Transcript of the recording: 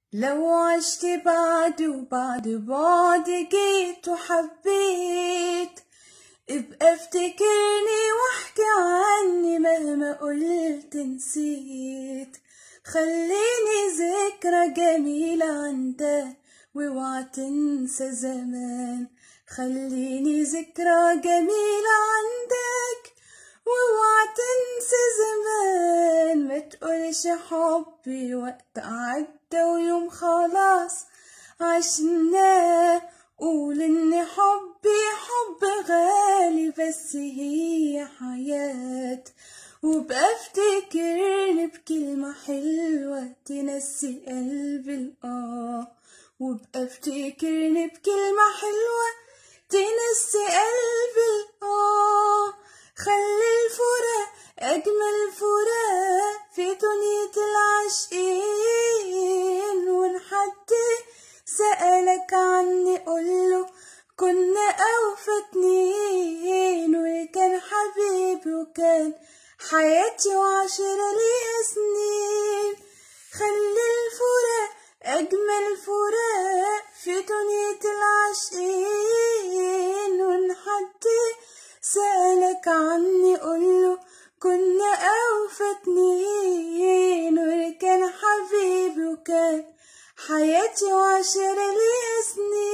لو عشت بعد وبعد بعد جيت وحبيت ابقى افتكرني واحكي عني مهما قلت نسيت خليني ذكرى جميلة عندك واوعى تنسى زمان خليني ذكرى جميلة عندك واوعى تنسى زمان ما تقولش حبي وقت عدى ويوم خلاص عشناه قول ان حبي حب غالي بس هي حياة وبقى افتكرني بكلمة حلوة تنسي قلبي الآه وبقى افتكرني بكلمة حلوة تنسي قلبي الآه خلي الفراق أجمل فراق في دنيا العاشقين وإن حد سألك عني قوله كنا أوفى اتنين وكان حبيبي وكان حياتي وعشرة ليها سنين خلي الفراق أجمل فراق في دنيا العاشقين وإن حد سألك عني قوله كنا أوفى اتنين وكان حبيبي وكان حياتي وعشرة ليها سنين